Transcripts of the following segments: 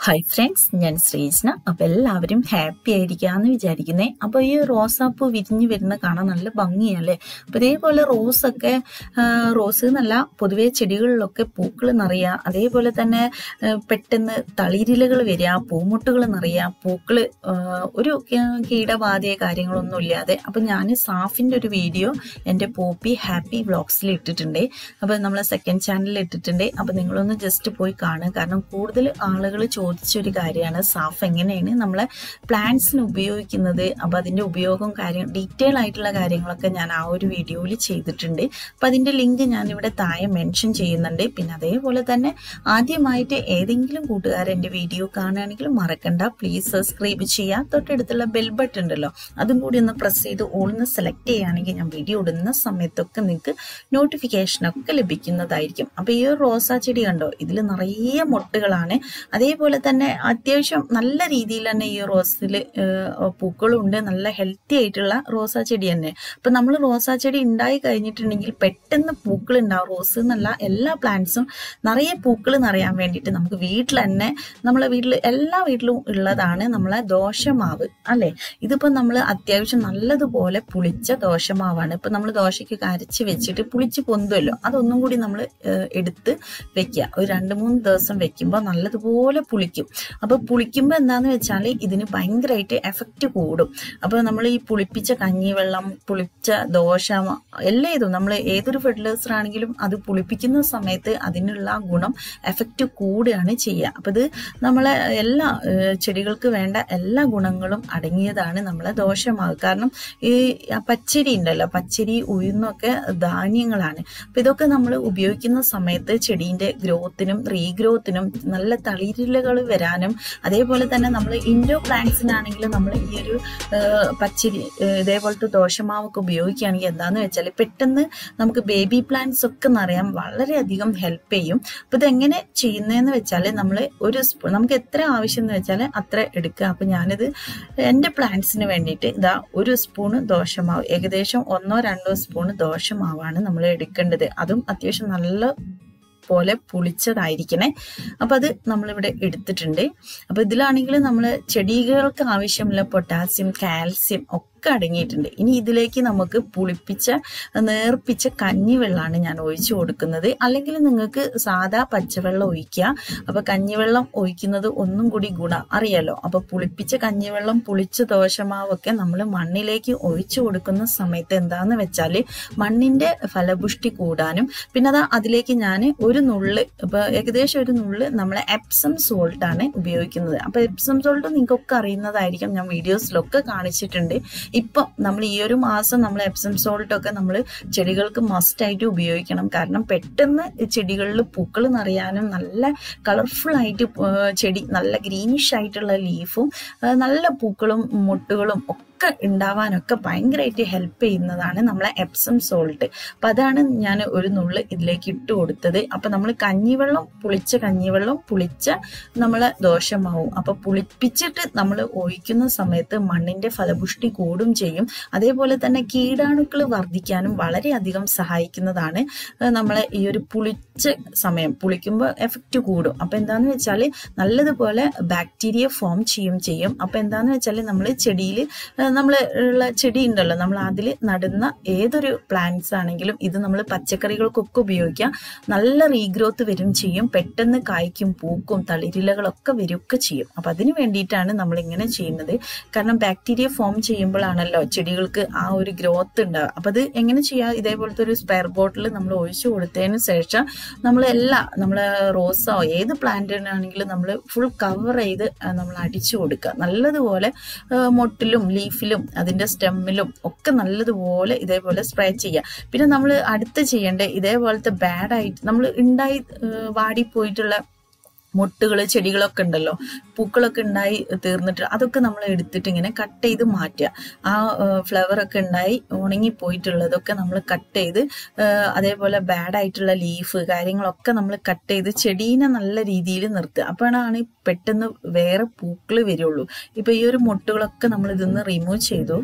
hi friends ഞാൻ ശ്രീജന അപ്പൊ എല്ലാവരും ഹാപ്പി ആയിരിക്കാന്ന് വിചാരിക്കുന്നേ അപ്പൊ ഈ റോസാപ്പൂ വിരിഞ്ഞു വരുന്ന കാണാൻ നല്ല ഭംഗിയല്ലേ അപ്പൊ ഇതേപോലെ റോസൊക്കെ ആ, റോസ് എന്നല്ല പൊതുവെ ചെടികളിലൊക്കെ പൂക്കൾ നിറയുക അതേപോലെ തന്നെ ആ, പെട്ടെന്ന് തളിരിലകൾ വരിക പൂമുട്ടുകൾ നിറയുക പൂക്കള് ആ, ഒരു കീ- കീടബാധയോ കാര്യങ്ങളൊന്നും ഇല്ലാതെ അപ്പൊ ഞാൻ സാഫിന്റെ ഒരു വീഡിയോ എന്റെ പോപ്പി ഹാപ്പി വ്ളോഗ്സിൽ ഇട്ടിട്ടുണ്ട് അപ്പൊ നമ്മളെ സെക്കൻഡ് ചാനലിൽ ഇട്ടിട്ടുണ്ട് അപ്പൊ നിങ്ങളൊന്ന് ജസ്റ്റ് പോയി കാണുക കാരണം കൂടുതൽ ആളുകൾ ചോദിച്ചൊരു കാര്യമാണ് സാഫ് എങ്ങനെയാണ് നമ്മളെ പ്ലാന്റ്സിന് ഉപയോഗിക്കുന്നത് അപ്പൊ അതിന്റെ ഉപയോഗം കാര്യം ഡീറ്റെയിൽ ആയിട്ടുള്ള കാര്യങ്ങളൊക്കെ ഞാൻ ആ ഒരു വീഡിയോയിൽ ചെയ്തിട്ടുണ്ട് അപ്പൊ അതിന്റെ ലിങ്ക് ഞാൻ ഇവിടെ താഴെ മെൻഷൻ ചെയ്യുന്നുണ്ട് പിന്നെ അതേപോലെ തന്നെ ആദ്യമായിട്ട് ഏതെങ്കിലും കൂട്ടുകാർ എന്റെ വീഡിയോ കാണുകയാണെങ്കിൽ മറക്കണ്ട പ്ലീസ് സബ്സ്ക്രൈബ് ചെയ്യുക തൊട്ടടുത്തുള്ള ബെൽ ബട്ടൺ ഉണ്ടല്ലോ അതും കൂടി ഒന്ന് പ്രസ് ചെയ്ത് ഓൾന്ന് സെലക്ട് ചെയ്യുകയാണെങ്കിൽ ഞാൻ വീഡിയോ ഇടുന്ന സമയത്തൊക്കെ നിങ്ങൾക്ക് നോട്ടിഫിക്കേഷൻ ഒക്കെ ലഭിക്കുന്നതായിരിക്കും അപ്പൊ ഈ ഒരു റോസാ ചെടി കണ്ടോ ഇതിൽ നിറയെ മൊട്ടുകളാണ് അതേപോലെ തന്നെ അത്യാവശ്യം നല്ല രീതിയിൽ തന്നെ ഈ റോസിൽ പൂക്കളുണ്ട് നല്ല ഹെൽത്തി ആയിട്ടുള്ള റോസാ ചെടി തന്നെ അപ്പൊ നമ്മൾ റോസാ ചെടി ഉണ്ടായി കഴിഞ്ഞിട്ടുണ്ടെങ്കിൽ പെട്ടെന്ന് പൂക്കൾ ഉണ്ടാവും റോസ് എന്നല്ല എല്ലാ പ്ലാന്റ്സും നിറയെ പൂക്കൾ നിറയാൻ വേണ്ടിയിട്ട് നമുക്ക് വീട്ടിൽ തന്നെ നമ്മളെ വീട്ടിൽ എല്ലാ വീട്ടിലും ഉള്ളതാണ് നമ്മളെ ദോശമാവ് അല്ലെ ഇതിപ്പോ നമ്മൾ അത്യാവശ്യം നല്ലതുപോലെ പുളിച്ച ദോശമാവാണ് ഇപ്പൊ നമ്മൾ ദോശയ്ക്ക് കരച്ച് വെച്ചിട്ട് പുളിച്ച് പൊന്തുമല്ലോ അതൊന്നും കൂടി നമ്മൾ എടുത്ത് വെക്കുക ഒരു രണ്ട് മൂന്ന് ദിവസം വെക്കുമ്പോൾ നല്ലതുപോലെ പുളിക്കും അപ്പൊ പുളിക്കുമ്പോൾ എന്താന്ന് വെച്ചാൽ ഇതിന് ഭയങ്കരമായിട്ട് എഫക്റ്റ് കൂടും അപ്പൊ നമ്മൾ ഈ പുളിപ്പിച്ച കഞ്ഞിവെള്ളം പുളിച്ച ദോശ എല്ലാ ഇതും നമ്മൾ ഏതൊരു ഫെർട്ടിലൈസർ ആണെങ്കിലും അത് പുളിപ്പിക്കുന്ന സമയത്ത് അതിനുള്ള ഗുണം എഫക്റ്റ് കൂടുകയാണ് ചെയ്യുക അപ്പൊ ഇത് നമ്മളെ എല്ലാ ഏഹ്, ചെടികൾക്ക് വേണ്ട എല്ലാ ഗുണങ്ങളും അടങ്ങിയതാണ് നമ്മളെ ദോഷമാവ് കാരണം ഈ ആ പച്ചരി ഉണ്ടല്ലോ പച്ചരി ഉഴുന്നൊക്കെ ധാന്യങ്ങളാണ് അപ്പൊ ഇതൊക്കെ നമ്മൾ ഉപയോഗിക്കുന്ന സമയത്ത് ചെടീന്റെ ഗ്രോത്തിനും റീഗ്രോത്തിനും നല്ല തളിരിലകൾ വരാനും അതേപോലെ തന്നെ നമ്മൾ ഇൻഡോർ പ്ലാന്റ്സിനാണെങ്കിലും നമ്മൾ ഈ ഒരു ഏഹ്, പച്ചരി ഏഹ്, ഇതേപോലത്തെ ദോഷമാവൊക്കെ ഉപയോഗിക്കുകയാണെങ്കിൽ എന്താന്ന് വെച്ചാൽ പെട്ടെന്ന് നമുക്ക് ബേബി പ്ലാന്റ്സ് ഒക്കെ നിറയാൻ വളരെയധികം ഹെൽപ്പ് ചെയ്യും അപ്പൊ ഇതെങ്ങനെ ചെയ്യുന്നതെന്ന് വെച്ചാൽ നമ്മൾ ഒരു സ്പൂൺ നമുക്ക് എത്ര ആവശ്യം എന്ന് വെച്ചാൽ അത്ര എടുക്കുക അപ്പൊ ഞാനിത് എൻ്റെ പ്ലാന്റ്സിന് വേണ്ടിയിട്ട് ഇതാ ഒരു സ്പൂണ് ദോശമാവ് ഏകദേശം ഒന്നോ രണ്ടോ സ്പൂണ് ദോശമാവാണ് നമ്മൾ എടുക്കേണ്ടത് അതും അത്യാവശ്യം നല്ല പോലെ പുളിച്ചതായിരിക്കണേ അപ്പൊ അത് നമ്മളിവിടെ എടുത്തിട്ടുണ്ട് അപ്പൊ ഇതിലാണെങ്കിൽ നമ്മൾ ചെടികൾക്ക് ആവശ്യമുള്ള പൊട്ടാസ്യം കാൽസ്യം ഒക്കെ അടങ്ങിയിട്ടുണ്ട് ഇനി ഇതിലേക്ക് നമുക്ക് പുളിപ്പിച്ച നേർപ്പിച്ച കഞ്ഞിവെള്ളമാണ് ഞാൻ ഒഴിച്ചു കൊടുക്കുന്നത് അല്ലെങ്കിൽ നിങ്ങൾക്ക് സാധാ പച്ചവെള്ളം ഒഴിക്കുക അപ്പൊ കഞ്ഞിവെള്ളം ഒഴിക്കുന്നത് ഒന്നും കൂടി ഗുണം അറിയാലോ അപ്പൊ പുളിപ്പിച്ച കഞ്ഞിവെള്ളം പുളിച്ച ദോശമാവൊക്കെ നമ്മൾ മണ്ണിലേക്ക് ഒഴിച്ചു കൊടുക്കുന്ന സമയത്ത് എന്താന്ന് വെച്ചാല് മണ്ണിന്റെ ഫലപുഷ്ടി കൂടാനും പിന്നെ അതാ അതിലേക്ക് ഞാൻ ഒരു നുള്ള് ഇപ്പൊ ഏകദേശം ഒരു നുള്ള് നമ്മളെ എപ്സം സോൾട്ട് ആണ് ഉപയോഗിക്കുന്നത് അപ്പൊ എപ്സം സോൾട്ട് നിങ്ങൾക്കൊക്കെ അറിയുന്നതായിരിക്കും ഞാൻ വീഡിയോസിലൊക്കെ കാണിച്ചിട്ടുണ്ട് ഇപ്പം നമ്മൾ ഈ ഒരു മാസം നമ്മൾ എപ്സം സോൾട്ട് ഒക്കെ നമ്മൾ ചെടികൾക്ക് മസ്റ്റ് ആയിട്ട് ഉപയോഗിക്കണം കാരണം പെട്ടെന്ന് ചെടികളിൽ പൂക്കൾ നിറയാനും നല്ല കളർഫുൾ ആയിട്ട് പ- ചെടി നല്ല ഗ്രീനിഷ് ആയിട്ടുള്ള ലീഫും ആ, നല്ല പൂക്കളും മുട്ടുകളും ഒക്കെ ഉണ്ടാവാനൊക്കെ ഭയങ്കരമായിട്ട് ഹെൽപ്പ് ചെയ്യുന്നതാണ് നമ്മളെ എപ്സം സോൾട്ട് അപ്പൊ അതാണ് ഞാൻ ഒരു നുള്ള് ഇതിലേക്ക് ഇട്ട് കൊടുത്തത് അപ്പൊ നമ്മൾ കഞ്ഞിവെള്ളം പുളിച്ച കഞ്ഞിവെള്ളം പുളിച്ച നമ്മളെ ദോഷമാവും അപ്പൊ പുളിപ്പിച്ചിട്ട് നമ്മൾ ഒഴിക്കുന്ന സമയത്ത് മണ്ണിന്റെ ഫലപുഷ്ടി കൂടും ചെയ്യും അതേപോലെ തന്നെ കീടാണുക്കൾ വർദ്ധിക്കാനും വളരെയധികം സഹായിക്കുന്നതാണ് ഏഹ് നമ്മളെ ഈ ഒരു പുളിച്ച സമയം പുളിക്കുമ്പോൾ എഫക്റ്റ് കൂടും അപ്പൊ എന്താന്ന് വെച്ചാൽ നല്ലതുപോലെ ബാക്ടീരിയ ഫോം ചെയ്യും ചെയ്യും അപ്പൊ എന്താന്ന് വെച്ചാൽ നമ്മൾ ചെടിയിൽ നമ്മൾ ഉള്ള ചെടി ഉണ്ടല്ലോ നമ്മൾ അതിൽ നടുന്ന ഏതൊരു പ്ലാന്റ്സ് ആണെങ്കിലും ഇത് നമ്മൾ പച്ചക്കറികൾക്കൊക്കെ ഉപയോഗിക്കാം നല്ല റീഗ്രോത്ത് വരും ചെയ്യും പെട്ടെന്ന് കായ്ക്കും പൂക്കും തളിരിലകളൊക്കെ വരികയൊക്കെ ചെയ്യും അപ്പൊ അതിന് വേണ്ടിയിട്ടാണ് നമ്മൾ ഇങ്ങനെ ചെയ്യുന്നത് കാരണം ബാക്ടീരിയ ഫോം ചെയ്യുമ്പോഴാണല്ലോ ചെടികൾക്ക് ആ ഒരു ഗ്രോത്ത് ഉണ്ടാവുക അപ്പൊ അത് എങ്ങനെ ചെയ്യാം ഇതേപോലത്തെ ഒരു സ്പെയർ ബോട്ടിൽ നമ്മൾ ഒഴിച്ചു കൊടുത്തതിന് ശേഷം നമ്മൾ എല്ലാ നമ്മളെ റോസോ ഏത് പ്ലാന്റിനാണെങ്കിലും നമ്മൾ ഫുൾ കവർ ചെയ്ത് നമ്മൾ അടിച്ചു കൊടുക്കുക നല്ലതുപോലെ ആ, മൊട്ടിലും ലീഫിലും അതിന്റെ സ്റ്റെമ്മിലും ഒക്കെ നല്ലതുപോലെ ഇതേപോലെ സ്പ്രേ ചെയ്യുക പിന്നെ നമ്മൾ അടുത്ത് ചെയ്യേണ്ട ഇതേപോലത്തെ ബാഡായിട്ട് നമ്മൾ ഉണ്ടായി ആ, വാടിപ്പോയിട്ടുള്ള മൊട്ടുകൾ ചെടികളൊക്കെ ഉണ്ടല്ലോ പൂക്കളൊക്കെ ഉണ്ടായി തീർന്നിട്ട് അതൊക്കെ നമ്മൾ എടുത്തിട്ട് ഇങ്ങനെ കട്ട് ചെയ്ത് മാറ്റുക ആ ഫ്ലവർ ഒക്കെ ഉണ്ടായി ഉണങ്ങി പോയിട്ടുള്ളതൊക്കെ നമ്മൾ കട്ട് ചെയ്ത് ആ, അതേപോലെ ബാഡ് ആയിട്ടുള്ള ലീഫ് കാര്യങ്ങളൊക്കെ നമ്മൾ കട്ട് ചെയ്ത് ചെടീനെ നല്ല രീതിയിൽ നിർത്തുക അപ്പോഴാണ് പെട്ടെന്ന് വേറെ പൂക്കൾ വരുള്ളൂ ഇപ്പൊ ഈ ഒരു മൊട്ടുകളൊക്കെ നമ്മൾ ഇതിന്ന് റിമൂവ് ചെയ്തു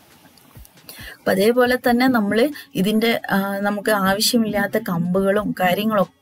അപ്പൊ അതേപോലെ തന്നെ നമ്മൾ ഇതിന്റെ ആ, നമുക്ക് ആവശ്യമില്ലാത്ത കമ്പുകളും കാര്യങ്ങളൊക്കെ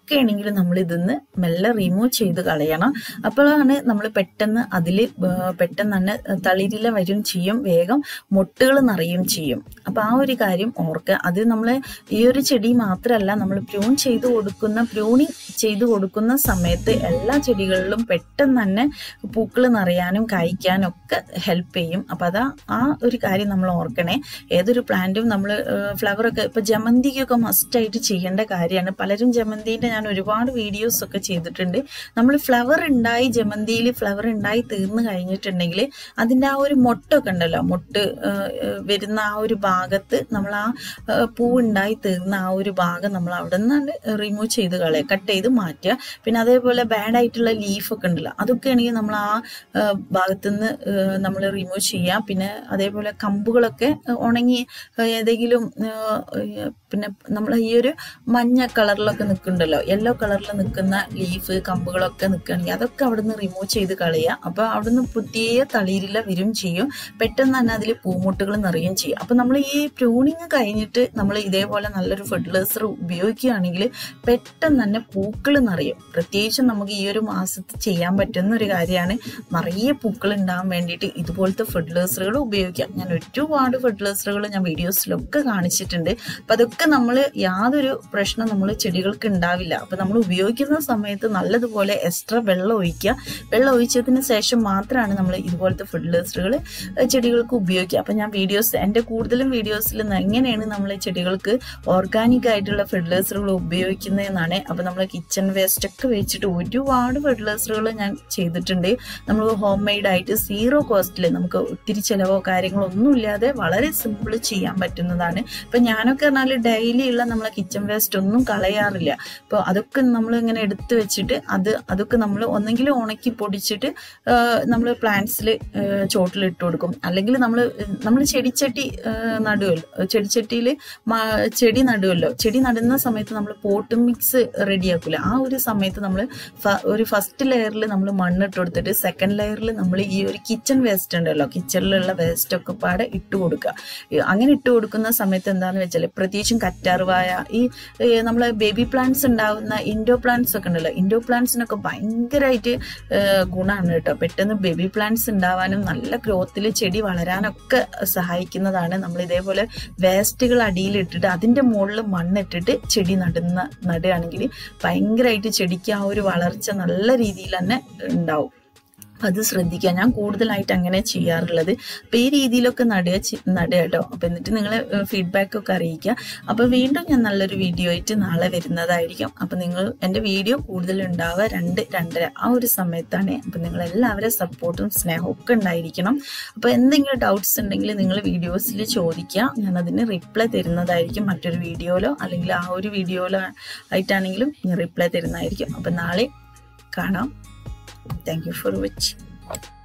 ആണെങ്കിലും നമ്മൾ ഇതിന്ന് മെല്ലെ റിമൂവ് ചെയ്ത് കളയണം അപ്പോഴാണ് നമ്മൾ പെട്ടെന്ന് അതിൽ പെട്ടെന്ന് തന്നെ തളിരില വരും ചെയ്യും വേഗം മുട്ടുകൾ നിറയും ചെയ്യും അപ്പൊ ആ ഒരു കാര്യം ഓർക്കുക അത് നമ്മൾ ഈ ഒരു ചെടി മാത്രമല്ല നമ്മൾ പ്രൂൺ ചെയ്ത് കൊടുക്കുന്ന പ്രൂണിങ് ചെയ്ത് കൊടുക്കുന്ന സമയത്ത് എല്ലാ ചെടികളിലും പെട്ടെന്ന് തന്നെ പൂക്കൾ നിറയാനും കായ്ക്കാനും ഒക്കെ ഹെൽപ്പ് ചെയ്യും അപ്പൊ അതാ ആ ഒരു കാര്യം നമ്മൾ ഓർക്കണേ ഏതൊരു പ്ലാന്റും നമ്മൾ ഫ്ലവർ ഒക്കെ ഇപ്പൊ ജമന്തിക്കൊക്കെ മസ്റ്റ് ആയിട്ട് ചെയ്യേണ്ട കാര്യമാണ് പലരും ജമന്തിന്റെ ഞാൻ ഒരുപാട് വീഡിയോസ് ഒക്കെ ചെയ്തിട്ടുണ്ട് നമ്മൾ ഫ്ലവർ ഉണ്ടായി ജമന്തിയിൽ ഫ്ലവർ ഉണ്ടായി തീർന്നു കഴിഞ്ഞിട്ടുണ്ടെങ്കിൽ അതിന്റെ ആ ഒരു മൊട്ടൊക്കെ ഉണ്ടല്ലോ മൊട്ട് ആ, ആ, വരുന്ന ആ ഒരു ഭാഗത്ത് നമ്മൾ ആ ആ, പൂ ഉണ്ടായി തീർന്ന ആ ഒരു ഭാഗം നമ്മൾ അവിടെ നിന്ന് റിമൂവ് ചെയ്ത് കളയുക കട്ട് ചെയ്ത് മാറ്റുക പിന്നെ അതേപോലെ ബാഡ് ആയിട്ടുള്ള ലീഫൊക്കെ ഉണ്ടല്ലോ അതൊക്കെ ആണെങ്കിൽ നമ്മൾ ആ ആ, ഭാഗത്തുനിന്ന് നമ്മൾ റിമൂവ് ചെയ്യാം പിന്നെ അതേപോലെ കമ്പുകളൊക്കെ ആ, ഉണങ്ങി ആ, ഏതെങ്കിലും ആ, ആ, പിന്നെ നമ്മൾ ഈ ഒരു മഞ്ഞ കളറിലൊക്കെ നിൽക്കുന്നുണ്ടല്ലോ യെല്ലോ കളറിൽ നിൽക്കുന്ന ലീഫ് കമ്പുകളൊക്കെ നിൽക്കുകയാണെങ്കിൽ അതൊക്കെ അവിടുന്ന് റിമൂവ് ചെയ്ത് കളയുക അപ്പോൾ അവിടുന്ന് പുതിയ തളിരില വരും ചെയ്യും പെട്ടെന്ന് തന്നെ അതിൽ പൂമുട്ടുകൾ നിറയും ചെയ്യും അപ്പോൾ നമ്മൾ ഈ പ്രൂണിങ് കഴിഞ്ഞിട്ട് നമ്മൾ ഇതേപോലെ നല്ലൊരു ഫെർട്ടിലൈസർ ഉപയോഗിക്കുകയാണെങ്കിൽ പെട്ടെന്ന് തന്നെ പൂക്കൾ നിറയും പ്രത്യേകിച്ചും നമുക്ക് ഈ ഒരു മാസത്ത് ചെയ്യാൻ പറ്റുന്ന ഒരു കാര്യമാണ് നിറയെ പൂക്കൾ ഉണ്ടാകാൻ വേണ്ടിയിട്ട് ഇതുപോലത്തെ ഫെർട്ടിലൈസറുകൾ ഉപയോഗിക്കാം ഞാൻ ഒരുപാട് ഫെർട്ടിലൈസറുകൾ ഞാൻ വീഡിയോസിലൊക്കെ കാണിച്ചിട്ടുണ്ട് അപ്പം അതൊക്കെ നമ്മൾ യാതൊരു പ്രശ്നം നമ്മൾ ചെടികൾക്ക് ഉണ്ടാവില്ല അപ്പം നമ്മൾ ഉപയോഗിക്കുന്ന സമയത്ത് നല്ലതുപോലെ എക്സ്ട്രാ വെള്ളം ഒഴിക്കുക വെള്ളം ഒഴിച്ചതിന് ശേഷം മാത്രമാണ് നമ്മൾ ഇതുപോലത്തെ ഫെർട്ടിലൈസറുകൾ ചെടികൾക്ക് ഉപയോഗിക്കുക അപ്പം ഞാൻ വീഡിയോസ് എൻ്റെ കൂടുതലും വീഡിയോസിൽ എങ്ങനെയാണ് നമ്മൾ ചെടികൾക്ക് ഓർഗാനിക് ആയിട്ടുള്ള ഫെർട്ടിലൈസറുകൾ ഉപയോഗിക്കുന്നതെന്നാണ് അപ്പം നമ്മൾ കിച്ചൺ വേസ്റ്റ് ഒക്കെ വെച്ചിട്ട് ഒരുപാട് ഫെർട്ടിലൈസറുകൾ ഞാൻ ചെയ്തിട്ടുണ്ട് നമ്മൾ ഹോം മെയ്ഡ് ആയിട്ട് സീറോ കോസ്റ്റിൽ നമുക്ക് ഒത്തിരി ചിലവോ കാര്യങ്ങളോ ഒന്നും ഇല്ലാതെ വളരെ സിമ്പിൾ ചെയ്യാൻ പറ്റുന്നതാണ് ഇപ്പം ഞാനൊക്കെ പറഞ്ഞാൽ ഡെയിലി ഉള്ള നമ്മളെ കിച്ചൺ വേസ്റ്റ് ഒന്നും കളയാറില്ല അപ്പോൾ അതൊക്കെ നമ്മൾ ഇങ്ങനെ എടുത്തു വെച്ചിട്ട് അത് അതൊക്കെ നമ്മൾ ഒന്നെങ്കിലും ഉണക്കി പൊടിച്ചിട്ട് നമ്മൾ പ്ലാന്റ്സിൽ ചോട്ടിൽ ഇട്ട് കൊടുക്കും അല്ലെങ്കിൽ നമ്മൾ നമ്മൾ ചെടിച്ചട്ടി ആ, നടുവല്ലോ ചെടിച്ചട്ടിയിൽ ചെടി നടുവല്ലോ ചെടി നടുന്ന സമയത്ത് നമ്മൾ പോട്ട് മിക്സ് റെഡിയാക്കൂല ആ ഒരു സമയത്ത് നമ്മൾ ഒരു ഫസ്റ്റ് ലെയറിൽ നമ്മൾ മണ്ണിട്ട് കൊടുത്തിട്ട് സെക്കൻഡ് ലെയറിൽ നമ്മൾ ഈ ഒരു കിച്ചൺ വേസ്റ്റ് ഉണ്ടല്ലോ കിച്ചണിലുള്ള വേസ്റ്റ് ഒക്കെ പാടെ ഇട്ട് കൊടുക്കുക ഈ അങ്ങനെ ഇട്ട് കൊടുക്കുന്ന സമയത്ത് എന്താണെന്ന് വെച്ചാൽ പ്രത്യേകിച്ചും കറ്റാർവായ ഈ നമ്മളെ ബേബി പ്ലാന്റ്സ് ഉണ്ടാകുന്ന ഇൻഡോ പ്ലാന്റ്സ് ഒക്കെ ഉണ്ടല്ലോ ഇൻഡോ പ്ലാന്റ്സിനൊക്കെ ഭയങ്കരമായിട്ട് ഗുണമാണ് കേട്ടോ പെട്ടെന്ന് ബേബി പ്ലാന്റ്സ് ഉണ്ടാവാനും നല്ല ഗ്രോത്തിൽ ചെടി വളരാനൊക്കെ സഹായിക്കുന്നതാണ് നമ്മൾ ഇതേപോലെ വേസ്റ്റുകൾ അടിയിലിട്ടിട്ട് അതിൻ്റെ മുകളിൽ മണ്ണിട്ടിട്ട് ചെടി നടുന്ന നടുകയാണെങ്കിൽ ഭയങ്കരമായിട്ട് ചെടിക്ക് ആ ഒരു വളർച്ച നല്ല രീതിയിൽ തന്നെ ഉണ്ടാവും അത് ശ്രദ്ധിക്കുക ഞാൻ കൂടുതലായിട്ട് അങ്ങനെ ചെയ്യാറുള്ളത് അപ്പൊ ഈ രീതിയിലൊക്കെ നടുക ചെ- നടുക കേട്ടോ അപ്പൊ എന്നിട്ട് നിങ്ങൾ ഫീഡ്ബാക്ക് ഒക്കെ അറിയിക്കുക അപ്പൊ വീണ്ടും ഞാൻ നല്ലൊരു വീഡിയോ ആയിട്ട് നാളെ വരുന്നതായിരിക്കും അപ്പൊ നിങ്ങൾ എൻ്റെ വീഡിയോ കൂടുതൽ ഉണ്ടാവുക രണ്ട് രണ്ടര ആ ഒരു സമയത്താണ് അപ്പൊ നിങ്ങൾ എല്ലാവരും സപ്പോർട്ടും സ്നേഹവും ഒക്കെ ഉണ്ടായിരിക്കണം അപ്പൊ എന്തെങ്കിലും ഡൗട്ട്സ് ഉണ്ടെങ്കിൽ നിങ്ങൾ വീഡിയോസിൽ ചോദിക്കുക ഞാൻ അതിന് റിപ്ലൈ തരുന്നതായിരിക്കും മറ്റൊരു വീഡിയോയിലോ അല്ലെങ്കിൽ ആ ഒരു വീഡിയോയിലോ ആയിട്ടാണെങ്കിലും ഞാൻ റിപ്ലൈ തരുന്നതായിരിക്കും അപ്പൊ നാളെ കാണാം താങ്ക് യു ഫോർ വാച്ചിങ്